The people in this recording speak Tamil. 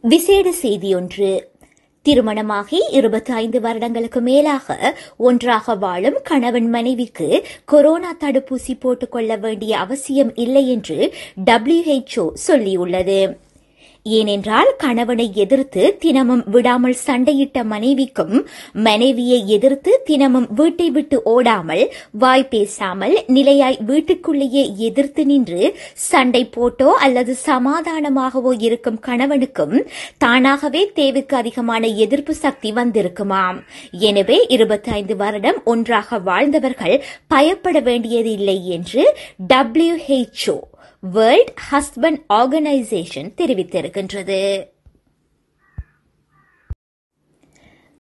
விசேட செய்தியொன்று திருமணமாகி இருபத்தி ஐந்து வருடங்களுக்கு மேலாக ஒன்றாக வாழும் கணவன் மனைவிக்கு கொரோனா தடுப்பூசி போட்டுக் கொள்ள வேண்டிய அவசியம் இல்லை என்று டபிள்யூஹெச்ஓ சொல்லியுள்ளது ஏனென்றால் கணவனை எதிர்த்து தினமும் விடாமல் சண்டையிட்ட மனைவிக்கும் மனைவியை எதிர்த்து தினமும் வீட்டை விட்டு ஓடாமல் வாய் பேசாமல் நிலையாய் வீட்டுக்குள்ளேயே எதிர்த்து நின்று சண்டை போட்டோ அல்லது சமாதானமாகவோ இருக்கும் கணவனுக்கும் தானாகவே தேவைக்கு அதிகமான எதிர்ப்பு சக்தி வந்திருக்குமாம் எனவே இருபத்தி ஐந்து வருடம் ஒன்றாக வாழ்ந்தவர்கள் பயப்பட வேண்டியதில்லை என்று டபிள்யூஹெச்ஓ வேர்ல்ட் ஹஸ்பண்ட் ஆர்கனைசேஷன் தெரிவித்திருக்கின்றது